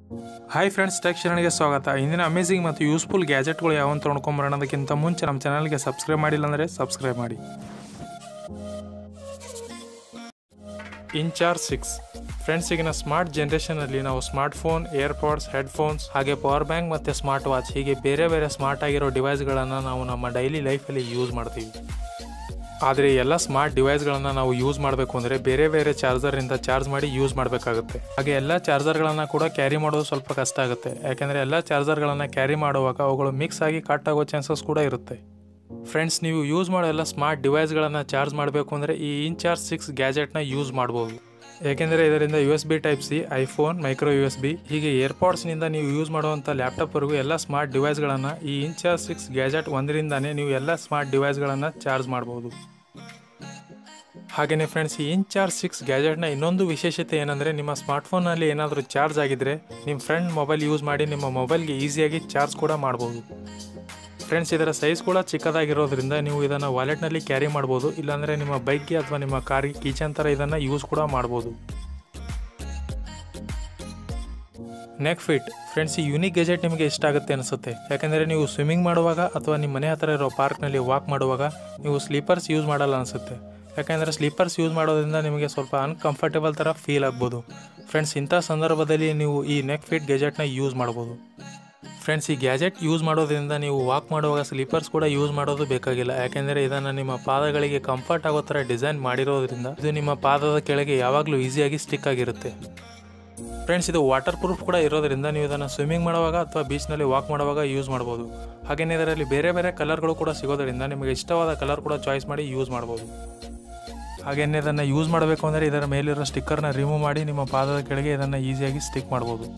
hi friends tech ಚಾನಲ್ಗೆ ಸ್ವಾಗತ ಇಂದಿನ ಅಮೇಸಿಂಗ್ ಮತ್ತು ಯೂಸ್ಫುಲ್ ಗ್ಯಾಜೆಟ್ಗಳು ಯಾವಂತ ತೊಗೊಂಡ್ಕೊಂಬರೋಣದಕ್ಕಿಂತ ಮುಂಚೆ ನಮ್ಮ ಚಾನಲ್ಗೆ ಸಬ್ಸ್ಕ್ರೈಬ್ ಮಾಡಿಲ್ಲ ಅಂದರೆ ಸಬ್ಸ್ಕ್ರೈಬ್ ಮಾಡಿ ಇನ್ಚಾರ್ಜ್ ಸಿಕ್ಸ್ ಫ್ರೆಂಡ್ಸ್ ಈಗಿನ ಸ್ಮಾರ್ಟ್ ಜನ್ರೇಷನಲ್ಲಿ ನಾವು ಸ್ಮಾರ್ಟ್ ಫೋನ್ ಏರ್ಪಾಡ್ಸ್ ಹೆಡ್ಫೋನ್ಸ್ ಹಾಗೆ ಪವರ್ ಬ್ಯಾಂಕ್ ಮತ್ತು ಸ್ಮಾರ್ಟ್ ವಾಚ್ ಹೀಗೆ ಬೇರೆ ಬೇರೆ ಸ್ಮಾರ್ಟ್ ಆಗಿರೋ ಡಿವೈಸ್ಗಳನ್ನು ನಾವು ನಮ್ಮ ಡೈಲಿ ಲೈಫಲ್ಲಿ ಯೂಸ್ ಮಾಡ್ತೀವಿ ಆದರೆ ಎಲ್ಲ ಸ್ಮಾರ್ಟ್ ಡಿವೈಸ್ಗಳನ್ನು ನಾವು ಯೂಸ್ ಮಾಡಬೇಕು ಅಂದರೆ ಬೇರೆ ಬೇರೆ ಚಾರ್ಜರ್ನಿಂದ ಚಾರ್ಜ್ ಮಾಡಿ ಯೂಸ್ ಮಾಡಬೇಕಾಗುತ್ತೆ ಹಾಗೆ ಎಲ್ಲ ಚಾರ್ಜರ್ಗಳನ್ನು ಕೂಡ ಕ್ಯಾರಿ ಮಾಡೋದು ಸ್ವಲ್ಪ ಕಷ್ಟ ಆಗುತ್ತೆ ಯಾಕೆಂದರೆ ಎಲ್ಲ ಚಾರ್ಜರ್ಗಳನ್ನು ಕ್ಯಾರಿ ಮಾಡುವಾಗ ಅವುಗಳು ಮಿಕ್ಸ್ ಆಗಿ ಕಟ್ ಆಗೋ ಚಾನ್ಸಸ್ ಕೂಡ ಇರುತ್ತೆ ಫ್ರೆಂಡ್ಸ್ ನೀವು ಯೂಸ್ ಮಾಡೋ ಎಲ್ಲ ಸ್ಮಾರ್ಟ್ ಡಿವೈಸ್ಗಳನ್ನು ಚಾರ್ಜ್ ಮಾಡಬೇಕು ಅಂದರೆ ಈ ಇನ್ಚಾರ್ಜ್ ಸಿಕ್ಸ್ ಗ್ಯಾಜೆಟ್ನ ಯೂಸ್ ಮಾಡ್ಬೋದು ಏಕೆಂದರೆ ಇದರಿಂದ U S B type C iPhone micro U S B ಹೀಗೆ ಏರ್ಪಾಡ್ಸ್ನಿಂದ ನೀವು ಯೂಸ್ ಮಾಡುವಂಥ ಲ್ಯಾಪ್ಟಾಪ್ವರೆಗೂ ಎಲ್ಲ ಸ್ಮಾರ್ಟ್ ಡಿವೈಸ್ಗಳನ್ನು ಈ ಇನ್ಚಾರ್ಜ್ ಸಿಕ್ಸ್ ಗ್ಯಾಜೆಟ್ ಒಂದರಿಂದಾನೇ ನೀವು ಎಲ್ಲ ಸ್ಮಾರ್ಟ್ ಡಿವೈಸ್ಗಳನ್ನು ಚಾರ್ಜ್ ಮಾಡ್ಬೋದು ಹಾಗೆಯೇ ಫ್ರೆಂಡ್ಸ್ ಈ ಇನ್ಚಾರ್ಜ್ ಸಿಕ್ಸ್ ಗ್ಯಾಜೆಟ್ನ ಇನ್ನೊಂದು ವಿಶೇಷತೆ ಏನಂದರೆ ನಿಮ್ಮ ಸ್ಮಾರ್ಟ್ಫೋನಲ್ಲಿ ಏನಾದರೂ ಚಾರ್ಜ್ ಆಗಿದ್ದರೆ ನಿಮ್ಮ ಫ್ರೆಂಡ್ ಮೊಬೈಲ್ ಯೂಸ್ ಮಾಡಿ ನಿಮ್ಮ ಮೊಬೈಲ್ಗೆ ಈಸಿಯಾಗಿ ಚಾರ್ಜ್ ಕೂಡ ಮಾಡ್ಬೋದು ಫ್ರೆಂಡ್ಸ್ ಇದರ ಸೈಜ್ ಕೂಡ ಚಿಕ್ಕದಾಗಿರೋದ್ರಿಂದ ನೀವು ಇದನ್ನು ವಾಲೆಟ್ನಲ್ಲಿ ಕ್ಯಾರಿ ಮಾಡ್ಬೋದು ಇಲ್ಲಾಂದರೆ ನಿಮ್ಮ ಬೈಕ್ಗೆ ಅಥವಾ ನಿಮ್ಮ ಕಾರ್ಗೆ ಕಿಚನ್ ಥರ ಇದನ್ನು ಯೂಸ್ ಕೂಡ ಮಾಡ್ಬೋದು ನೆಕ್ ಫಿಟ್ ಫ್ರೆಂಡ್ಸ್ ಈ ಯೂನಿಕ್ ಗೆಜೆಟ್ ನಿಮಗೆ ಇಷ್ಟ ಆಗುತ್ತೆ ಅನಿಸುತ್ತೆ ಯಾಕೆಂದರೆ ನೀವು ಸ್ವಿಮ್ಮಿಂಗ್ ಮಾಡುವಾಗ ಅಥವಾ ನಿಮ್ಮ ಮನೆ ಹತ್ತಿರ ಇರೋ ಪಾರ್ಕ್ನಲ್ಲಿ ವಾಕ್ ಮಾಡುವಾಗ ನೀವು ಸ್ಲೀಪರ್ಸ್ ಯೂಸ್ ಮಾಡಲ್ಲ ಅನಿಸುತ್ತೆ ಯಾಕೆಂದರೆ ಸ್ಲೀಪರ್ಸ್ ಯೂಸ್ ಮಾಡೋದ್ರಿಂದ ನಿಮಗೆ ಸ್ವಲ್ಪ ಅನ್ಕಂಫರ್ಟೇಬಲ್ ಥರ ಫೀಲ್ ಆಗ್ಬೋದು ಫ್ರೆಂಡ್ಸ್ ಇಂಥ ಸಂದರ್ಭದಲ್ಲಿ ನೀವು ಈ ನೆಕ್ ಫಿಟ್ ಗೆಜೆಟ್ನ ಯೂಸ್ ಮಾಡ್ಬೋದು ಫ್ರೆಂಡ್ಸ್ ಈ ಗ್ಯಾಜೆಟ್ ಯೂಸ್ ಮಾಡೋದ್ರಿಂದ ನೀವು ವಾಕ್ ಮಾಡುವಾಗ ಸ್ಲೀಪರ್ಸ್ ಕೂಡ ಯೂಸ್ ಮಾಡೋದು ಬೇಕಾಗಿಲ್ಲ ಯಾಕೆಂದರೆ ಇದನ್ನು ನಿಮ್ಮ ಪಾದಗಳಿಗೆ ಕಂಫರ್ಟ್ ಆಗೋ ಥರ ಡಿಸೈನ್ ಮಾಡಿರೋದ್ರಿಂದ ಇದು ನಿಮ್ಮ ಪಾದದ ಕೆಳಗೆ ಯಾವಾಗಲೂ ಈಸಿಯಾಗಿ ಸ್ಟಿಕ್ ಆಗಿರುತ್ತೆ ಫ್ರೆಂಡ್ಸ್ ಇದು ವಾಟರ್ ಪ್ರೂಫ್ ಕೂಡ ಇರೋದ್ರಿಂದ ನೀವು ಇದನ್ನು ಸ್ವಿಮ್ಮಿಂಗ್ ಮಾಡುವಾಗ ಅಥವಾ ಬೀಚ್ನಲ್ಲಿ ವಾಕ್ ಮಾಡುವಾಗ ಯೂಸ್ ಮಾಡ್ಬೋದು ಹಾಗೆಯೇ ಇದರಲ್ಲಿ ಬೇರೆ ಬೇರೆ ಕಲರ್ಗಳು ಕೂಡ ಸಿಗೋದ್ರಿಂದ ನಿಮಗೆ ಇಷ್ಟವಾದ ಕಲರ್ ಕೂಡ ಚಾಯ್ಸ್ ಮಾಡಿ ಯೂಸ್ ಮಾಡ್ಬೋದು ಹಾಗೆಯೇ ಇದನ್ನು ಯೂಸ್ ಮಾಡಬೇಕು ಅಂದರೆ ಇದರ ಮೇಲಿರೋ ಸ್ಟಿಕ್ಕರ್ನ ರಿಮೂವ್ ಮಾಡಿ ನಿಮ್ಮ ಪಾದದ ಕೆಳಗೆ ಇದನ್ನು ಈಸಿಯಾಗಿ ಸ್ಟಿಕ್ ಮಾಡ್ಬೋದು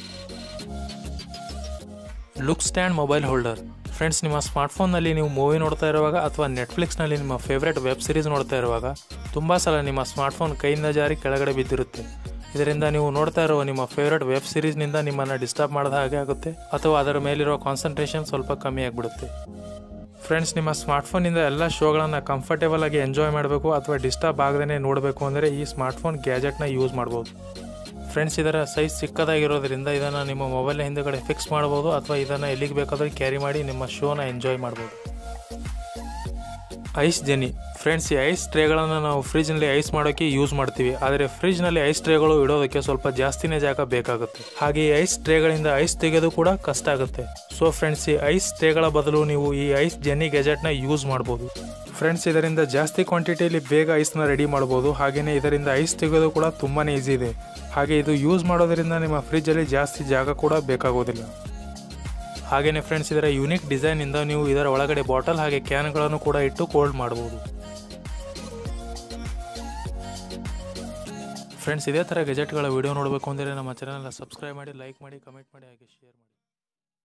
look stand mobile holder friends ನಿಮ್ಮ ಸ್ಮಾರ್ಟ್ಫೋನ್ನಲ್ಲಿ ನೀವು ಮೂವಿ ನೋಡ್ತಾ ಇರುವಾಗ ಅಥವಾ ನೆಟ್ಫ್ಲಿಕ್ಸ್ನಲ್ಲಿ ನಿಮ್ಮ ಫೇವ್ರೆಟ್ ವೆಬ್ ಸೀರೀಸ್ ನೋಡ್ತಾ ಇರುವಾಗ ತುಂಬ ಸಲ ನಿಮ್ಮ ಸ್ಮಾರ್ಟ್ಫೋನ್ ಕೈಯಿಂದ ಜಾರಿ ಕೆಳಗಡೆ ಬಿದ್ದಿರುತ್ತೆ ಇದರಿಂದ ನೀವು ನೋಡ್ತಾ ಇರುವ ನಿಮ್ಮ ಫೇವ್ರೆಟ್ ವೆಬ್ ಸೀರೀಸ್ನಿಂದ ನಿಮ್ಮನ್ನು ಡಿಸ್ಟರ್ಬ್ ಮಾಡಿದ ಹಾಗೆ ಆಗುತ್ತೆ ಅಥವಾ ಅದರ ಮೇಲಿರೋ ಕಾನ್ಸಂಟ್ರೇಷನ್ ಸ್ವಲ್ಪ ಕಮ್ಮಿ ಆಗಿಬಿಡುತ್ತೆ ಫ್ರೆಂಡ್ಸ್ ನಿಮ್ಮ ಸ್ಮಾರ್ಟ್ಫೋನಿಂದ ಎಲ್ಲ ಶೋಗಳನ್ನು ಕಂಫರ್ಟೇಬಲ್ ಆಗಿ ಎಂಜಾಯ್ ಮಾಡಬೇಕು ಅಥವಾ ಡಿಸ್ಟರ್ಬ್ ಆಗದೇ ನೋಡಬೇಕು ಅಂದರೆ ಈ ಸ್ಮಾರ್ಟ್ಫೋನ್ ಗ್ಯಾಜೆಟ್ನ ಯೂಸ್ ಮಾಡ್ಬೋದು ಫ್ರೆಂಡ್ಸ್ ಇದರ ಸೈಜ್ ಚಿಕ್ಕದಾಗಿರೋದ್ರಿಂದ ಇದನ್ನು ನಿಮ್ಮ ಮೊಬೈಲ್ನ ಹಿಂದುಗಡೆ ಫಿಕ್ಸ್ ಮಾಡ್ಬೋದು ಅಥವಾ ಇದನ್ನು ಎಲ್ಲಿಗೆ ಬೇಕಾದರೂ ಕ್ಯಾರಿ ಮಾಡಿ ನಿಮ್ಮ ಶೋನ ಎಂಜಾಯ್ ಮಾಡ್ಬೋದು ಐಸ್ ಜೆನಿ ಫ್ರೆಂಡ್ಸ್ ಈ ಐಸ್ ಟ್ರೇಗಳನ್ನು ನಾವು ಫ್ರಿಜ್ನಲ್ಲಿ ಐಸ್ ಮಾಡೋಕ್ಕೆ ಯೂಸ್ ಮಾಡ್ತೀವಿ ಆದರೆ ಫ್ರಿಜ್ನಲ್ಲಿ ಐಸ್ ಟ್ರೇಗಳು ಇಡೋದಕ್ಕೆ ಸ್ವಲ್ಪ ಜಾಸ್ತಿನೇ ಜಾಗ ಬೇಕಾಗುತ್ತೆ ಹಾಗೆ ಈ ಐಸ್ ಟ್ರೇಗಳಿಂದ ಐಸ್ ತೆಗೆದು ಕೂಡ ಕಷ್ಟ ಆಗುತ್ತೆ ಸೊ ಫ್ರೆಂಡ್ಸ್ ಈ ಐಸ್ ಟ್ರೇಗಳ ಬದಲು ನೀವು ಈ ಐಸ್ ಜೆನ್ನಿ ಗೆಜೆಟ್ನ ಯೂಸ್ ಮಾಡ್ಬೋದು ಫ್ರೆಂಡ್ಸ್ ಇದರಿಂದ ಜಾಸ್ತಿ ಕ್ವಾಂಟಿಟಿಯಲ್ಲಿ ಬೇಗ ಐಸ್ನ ರೆಡಿ ಮಾಡ್ಬೋದು ಹಾಗೆಯೇ ಇದರಿಂದ ಐಸ್ ತೆಗೆಯೋದು ಕೂಡ ತುಂಬಾ ಈಸಿ ಇದೆ ಹಾಗೆ ಇದು ಯೂಸ್ ಮಾಡೋದ್ರಿಂದ ನಿಮ್ಮ ಫ್ರಿಜ್ಜಲ್ಲಿ ಜಾಸ್ತಿ ಜಾಗ ಕೂಡ ಬೇಕಾಗೋದಿಲ್ಲ ಹಾಗೆಯೇ ಫ್ರೆಂಡ್ಸ್ ಇದರ ಯುನಿಕ್ ಡಿಸೈನಿಂದ ನೀವು ಇದರ ಒಳಗಡೆ ಬಾಟಲ್ ಹಾಗೆ ಕ್ಯಾನ್ಗಳನ್ನು ಕೂಡ ಇಟ್ಟು ಕೋಲ್ಡ್ ಮಾಡ್ಬೋದು ಫ್ರೆಂಡ್ಸ್ ಇದೇ ಥರ ಗೆಜೆಟ್ಗಳ ವಿಡಿಯೋ ನೋಡಬೇಕು ಅಂದರೆ ನಮ್ಮ ಚಾನಲ್ನ ಸಬ್ಸ್ಕ್ರೈಬ್ ಮಾಡಿ ಲೈಕ್ ಮಾಡಿ ಕಮೆಂಟ್ ಮಾಡಿ ಹಾಗೆ ಶೇರ್ ಮಾಡಿ